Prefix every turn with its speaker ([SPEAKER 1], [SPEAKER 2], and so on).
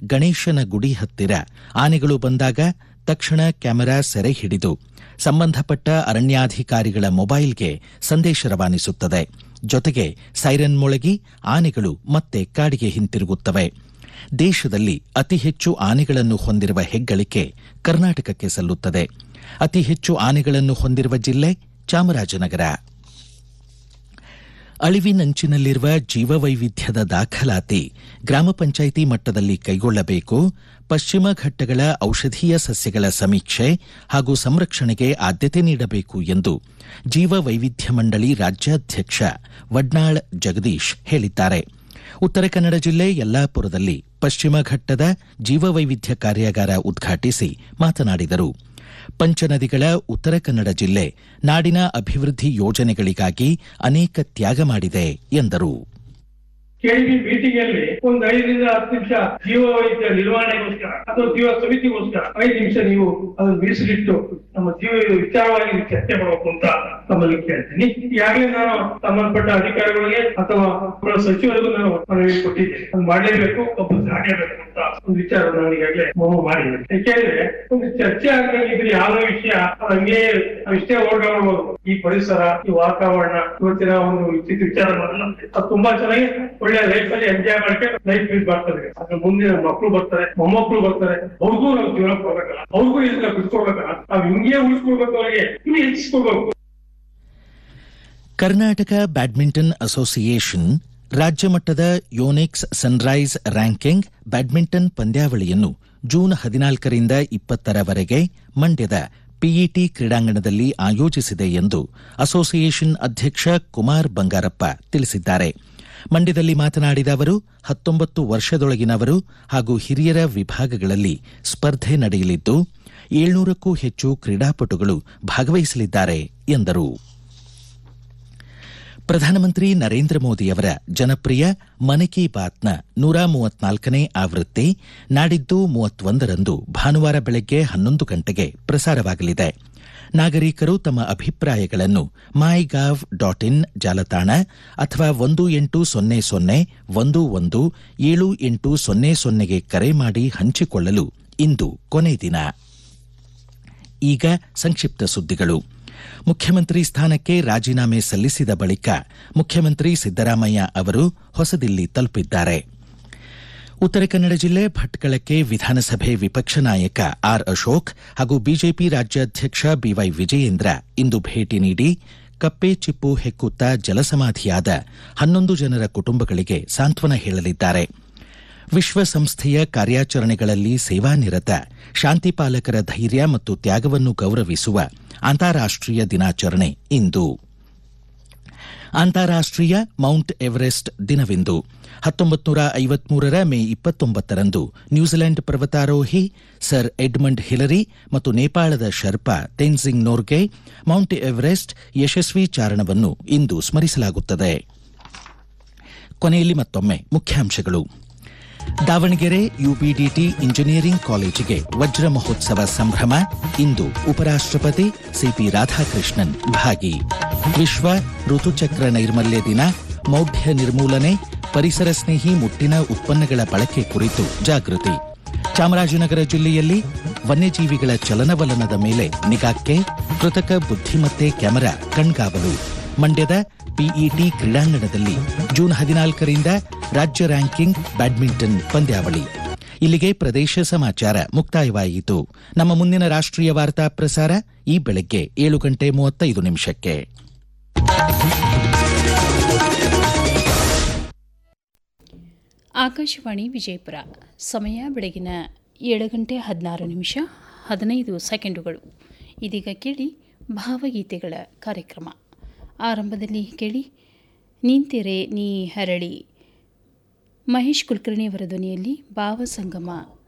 [SPEAKER 1] ಗಣೇಶನ ಗುಡಿ ಹತ್ತಿರ ಆನೆಗಳು ಬಂದಾಗ ತಕ್ಷಣ ಕ್ಯಾಮೆರಾ ಸೆರೆ ಹಿಡಿದು ಸಂಬಂಧಪಟ್ಟ ಅರಣ್ಯಾಧಿಕಾರಿಗಳ ಮೊಬೈಲ್ಗೆ ಸಂದೇಶ ರವಾನಿಸುತ್ತದೆ ಜೊತೆಗೆ ಸೈರನ್ ಮೊಳಗಿ ಆನೆಗಳು ಮತ್ತೆ ಕಾಡಿಗೆ ಹಿಂತಿರುಗುತ್ತವೆ ದೇಶದಲ್ಲಿ ಅತಿ ಹೆಚ್ಚು ಆನೆಗಳನ್ನು ಹೊಂದಿರುವ ಹೆಗ್ಗಳಿಕೆ ಕರ್ನಾಟಕಕ್ಕೆ ಸಲ್ಲುತ್ತದೆ ಅತಿ ಹೆಚ್ಚು ಆನೆಗಳನ್ನು ಹೊಂದಿರುವ ಜಿಲ್ಲೆ ಚಾಮರಾಜನಗರ ಅಳಿವಿನಂಚಿನಲ್ಲಿರುವ ಜೀವವೈವಿಧ್ಯದ ದಾಖಲಾತಿ ಗ್ರಾಮ ಪಂಚಾಯಿತಿ ಮಟ್ಟದಲ್ಲಿ ಕೈಗೊಳ್ಳಬೇಕು ಪಶ್ಚಿಮ ಘಟ್ಟಗಳ ಔಷಧೀಯ ಸಸ್ಯಗಳ ಸಮೀಕ್ಷೆ ಹಾಗೂ ಸಂರಕ್ಷಣೆಗೆ ಆದ್ಯತೆ ನೀಡಬೇಕು ಎಂದು ಜೀವ ವೈವಿಧ್ಯ ಮಂಡಳಿ ರಾಜ್ಯಾಧ್ಯಕ್ಷ ವಡ್ನಾಳ್ ಜಗದೀಶ್ ಹೇಳಿದ್ದಾರೆ ಉತ್ತರ ಕನ್ನಡ ಜಿಲ್ಲೆ ಯಲ್ಲಾಪುರದಲ್ಲಿ ಪಶ್ಚಿಮ ಘಟ್ಟದ ಜೀವವೈವಿಧ್ಯ ಕಾರ್ಯಾಗಾರ ಉದ್ಘಾಟಿಸಿ ಮಾತನಾಡಿದರು ಪಂಚನದಿಗಳ ಉತ್ತರ ಕನ್ನಡ ಜಿಲ್ಲೆ ನಾಡಿನ ಅಭಿವೃದ್ಧಿ ಯೋಜನೆಗಳಿಗಾಗಿ ಅನೇಕ ತ್ಯಾಗ ಮಾಡಿದೆ ಎಂದರು
[SPEAKER 2] ಕೆಳಗಿ ಮೀಟಿಂಗ್ ಅಲ್ಲಿ ಒಂದು ಐದರಿಂದ ಹತ್ತು ನಿಮಿಷ ಜೀವ ವೈದ್ಯ ನಿರ್ವಹಣೆಗೋಸ್ಕರ ಅಥವಾ ಜೀವ ಸಮಿತಿಗೋಸ್ಕರ ಐದು ನಿಮಿಷ ನೀವು ಅದನ್ನು ಮೀಸಲಿಟ್ಟು ನಮ್ಮ ಜೀವ ವಿಚಾರವಾಗಿ ಚರ್ಚೆ ಮಾಡಬೇಕು ಅಂತ ತಮ್ಮಲ್ಲಿ ಕೇಳ್ತೀನಿ ಈಗಾಗಲೇ ನಾನು ಸಂಬಂಧಪಟ್ಟ ಅಧಿಕಾರಿಗಳಿಗೆ ಅಥವಾ ಅವರ ಸಚಿವರಿಗೂ ನಾನು ಮನವಿ ಕೊಟ್ಟಿದ್ದೆ ಅದು ಮಾಡಲೇಬೇಕು ಒಬ್ಬ ಆಗಲೇಬೇಕು ಅಂತ ಒಂದು ವಿಚಾರ ನಾನು ಈಗಾಗಲೇ ಮನವಿ ಮಾಡಿದ್ದೇನೆ ಯಾಕೆಂದ್ರೆ ಒಂದು ಚರ್ಚೆ ಆಗ್ಬೇಕಿದ್ರೆ ಯಾವುದೇ ವಿಷಯ ಅದು ಹಂಗೆ ಅಷ್ಟೇ ಓಡಾಡ್ಬೋದು ಈ ಪರಿಸರ ಈ ವಾತಾವರಣ ಇವತ್ತಿನ ಒಂದು ವಿಚಿತ್ರ ವಿಚಾರಗಳನ್ನ ಅದು ತುಂಬಾ ಚೆನ್ನಾಗಿ ಒಳ್ಳೆ ಲೈಫ್ ಅಲ್ಲಿ ಎಂಜಾಯ್ ಮಾಡಕ್ಕೆ ಲೈಫ್ ಲೀಡ್ ಮಾಡ್ತಾರೆ ಅದ್ರ ಮುಂದೆ ಮಕ್ಕಳು ಬರ್ತಾರೆ ಮೊಮ್ಮಕ್ಕಳು ಬರ್ತಾರೆ ಅವ್ರಿಗೂ ನಾವು ಜೀವನ ಕೊಡ್ಬೇಕಲ್ಲ ಅವ್ರಿಗೂ ಇದನ್ನ ಬಿಟ್ಕೊಡ್ಬೇಕಲ್ಲ ನಾವು ಹಿಂಗೆ ಉಳಿಸ್ಕೊಡ್ಬೇಕು ಅವರಿಗೆ ಇನ್ನು ಹೆಚ್ಚಿಸ್ಕೊಡ್ಬೇಕು
[SPEAKER 1] ಕರ್ನಾಟಕ ಬ್ಯಾಡ್ಮಿಂಟನ್ ಅಸೋಸಿಯೇಷನ್ ರಾಜ್ಯ ಮಟ್ಟದ ಯೋನೆಕ್ಸ್ ಸನ್ರೈಸ್ ರ್ಯಾಂಕಿಂಗ್ ಬ್ಯಾಡ್ಮಿಂಟನ್ ಪಂದ್ಯಾವಳಿಯನ್ನು ಜೂನ್ ಹದಿನಾಲ್ಕರಿಂದ ಇಪ್ಪತ್ತರವರೆಗೆ ಮಂಡ್ಯದ ಪಿಇಟಿ ಕ್ರೀಡಾಂಗಣದಲ್ಲಿ ಆಯೋಜಿಸಿದೆ ಎಂದು ಅಸೋಸಿಯೇಷನ್ ಅಧ್ಯಕ್ಷ ಕುಮಾರ್ ಬಂಗಾರಪ್ಪ ತಿಳಿಸಿದ್ದಾರೆ ಮಂಡ್ಯದಲ್ಲಿ ಮಾತನಾಡಿದ ಅವರು ಹತ್ತೊಂಬತ್ತು ವರ್ಷದೊಳಗಿನವರು ಹಾಗೂ ಹಿರಿಯರ ವಿಭಾಗಗಳಲ್ಲಿ ಸ್ಪರ್ಧೆ ನಡೆಯಲಿದ್ದು ಏಳ್ನೂರಕ್ಕೂ ಹೆಚ್ಚು ಕ್ರೀಡಾಪಟುಗಳು ಭಾಗವಹಿಸಲಿದ್ದಾರೆ ಎಂದರು ಪ್ರಧಾನಮಂತ್ರಿ ನರೇಂದ್ರ ಮೋದಿಯವರ ಜನಪ್ರಿಯ ಮನ್ ಕಿ ಬಾತ್ನ ನೂರ ಮೂವತ್ನಾಲ್ಕನೇ ಆವೃತ್ತಿ ನಾಡಿದ್ದು ಮೂವತ್ತೊಂದರಂದು ಭಾನುವಾರ ಬೆಳಗ್ಗೆ ಹನ್ನೊಂದು ಗಂಟೆಗೆ ಪ್ರಸಾರವಾಗಲಿದೆ ನಾಗರಿಕರು ತಮ್ಮ ಅಭಿಪ್ರಾಯಗಳನ್ನು ಮೈ ಗಾವ್ ಡಾಟ್ ಇನ್ ಜಾಲತಾಣ ಅಥವಾ ಒಂದು ಎಂಟು ಸೊನ್ನೆ ಸೊನ್ನೆ ಒಂದು ಒಂದು ಏಳು ಎಂಟು ಸೊನ್ನೆ ಸೊನ್ನೆಗೆ ಕರೆ ಮಾಡಿ ಹಂಚಿಕೊಳ್ಳಲು ಇಂದು ಕೊನೆ ದಿನ ಈಗ ಸಂಕ್ಷಿಪ್ತ ಸುದ್ದಿಗಳು ಮುಖ್ಯಮಂತ್ರಿ ಸ್ಥಾನಕ್ಕೆ ರಾಜೀನಾಮೆ ಸಲ್ಲಿಸಿದ ಬಳಿಕ ಮುಖ್ಯಮಂತ್ರಿ ಸಿದ್ದರಾಮಯ್ಯ ಅವರು ಹೊಸದಿಲ್ಲಿ ತಲುಪಿದ್ದಾರೆ ಉತ್ತರ ಕನ್ನಡ ಜಿಲ್ಲೆ ಭಟ್ಕಳಕ್ಕೆ ವಿಧಾನಸಭೆ ವಿಪಕ್ಷ ನಾಯಕ ಆರ್ ಅಶೋಕ್ ಹಾಗೂ ಬಿಜೆಪಿ ರಾಜ್ಯಾಧ್ಯಕ್ಷ ಬಿವೈ ವಿಜಯೇಂದ್ರ ಇಂದು ಭೇಟಿ ನೀಡಿ ಕಪ್ಪೆ ಚಿಪ್ಪು ಹೆಕ್ಕುತ್ತಾ ಜಲಸಮಾಧಿಯಾದ ಹನ್ನೊಂದು ಜನರ ಕುಟುಂಬಗಳಿಗೆ ಸಾಂತ್ವನ ಹೇಳಲಿದ್ದಾರೆ ವಿಶ್ವಸಂಸ್ಥೆಯ ಕಾರ್ಯಾಚರಣೆಗಳಲ್ಲಿ ಸೇವಾನಿರತ ಶಾಂತಿಪಾಲಕರ ಧೈರ್ಯ ಮತ್ತು ತ್ಯಾಗವನ್ನು ಗೌರವಿಸುವ ಅಂತಾರಾಷ್ಟೀಯ ದಿನಾಚರಣೆ ಇಂದು ಅಂತಾರಾಷ್ಟೀಯ ಮೌಂಟ್ ಎವರೆಸ್ಟ್ ದಿನವಿಂದು ಹತ್ತೊಂಬತ್ತು ನೂರ ಐವತ್ಮೂರರ ಮೇ ಇಪ್ಪತ್ತೊಂಬತ್ತರಂದು ನ್ಯೂಜಿಲೆಂಡ್ ಪರ್ವತಾರೋಹಿ ಸರ್ ಎಡ್ಮಂಡ್ ಹಿಲರಿ ಮತ್ತು ನೇಪಾಳದ ಶರ್ಪಾ ತೆನ್ಸಿಂಗ್ ನೋರ್ಗೆ ಮೌಂಟ್ ಎವರೆಸ್ಟ್ ಯಶಸ್ವಿ ಚಾರಣವನ್ನು ಇಂದು ಸ್ಮರಿಸಲಾಗುತ್ತದೆ ಕೊನೆಯಲ್ಲಿ ಮತ್ತೊಮ್ಮೆ ಮುಖ್ಯಾಂಶಗಳು ದಾವಣಗೆರೆ ಯುಬಿಡಿಟಿ ಇಂಜಿನಿಯರಿಂಗ್ ಕಾಲೇಜಿಗೆ ವಜ್ರ ಮಹೋತ್ಸವ ಸಂಭ್ರಮ ಇಂದು ಉಪರಾಷ್ಟಪತಿ ಸಿಪಿ ರಾಧಾಕೃಷ್ಣನ್ ಭಾಗಿ ವಿಶ್ವ ಋತುಚಕ್ರ ನೈರ್ಮಲ್ಯ ದಿನ ಮೌಢ್ಯ ನಿರ್ಮೂಲನೆ ಪರಿಸರ ಸ್ನೇಹಿ ಮುಟ್ಟಿನ ಉತ್ಪನ್ನಗಳ ಬಳಕೆ ಕುರಿತು ಜಾಗೃತಿ ಚಾಮರಾಜನಗರ ಜಿಲ್ಲೆಯಲ್ಲಿ ವನ್ಯಜೀವಿಗಳ ಚಲನವಲನದ ಮೇಲೆ ನಿಗಾಕ್ಕೆ ಕೃತಕ ಬುದ್ಧಿಮತ್ತೆ ಕ್ಯಾಮೆರಾ ಕಣ್ಗಾವಲು ಮಂಡ್ಯದ ಪಿಇಟಿ ಕ್ರೀಡಾಂಗಣದಲ್ಲಿ ಜೂನ್ ಹದಿನಾಲ್ಕರಿಂದ ರಾಜ್ಯ ರ್ಯಾಂಕಿಂಗ್ ಬ್ಯಾಡ್ಮಿಂಟನ್ ಪಂದ್ಯಾವಳಿ ಇಲ್ಲಿಗೆ ಪ್ರದೇಶ ಸಮಾಚಾರ ಮುಕ್ತಾಯವಾಯಿತು ನಮ್ಮ ಮುಂದಿನ ರಾಷ್ಟ್ರೀಯ ವಾರ್ತಾ ಪ್ರಸಾರ ಈ ಬೆಳಗ್ಗೆ ಏಳು ಗಂಟೆ ಮೂವತ್ತೈದು ನಿಮಿಷಕ್ಕೆ
[SPEAKER 3] ಆಕಾಶವಾಣಿ ವಿಜಯಪುರ ಸಮಯ ಬೆಳಗಿನ ಏಳು ಗಂಟೆ ಹದಿನಾರು ನಿಮಿಷ ಹದಿನೈದು ಸೆಕೆಂಡುಗಳು ಇದೀಗ ಕೇಳಿ ಭಾವಗೀತೆಗಳ ಕಾರ್ಯಕ್ರಮ ಆರಂಭದಲ್ಲಿ ಕೇಳಿ ನಿಂತಿರೆ ನೀ ಹರಳಿ ಮಹೇಶ್ ಕುಲಕರ್ಣಿಯವರ ಧ್ವನಿಯಲ್ಲಿ ಭಾವಸಂಗಮ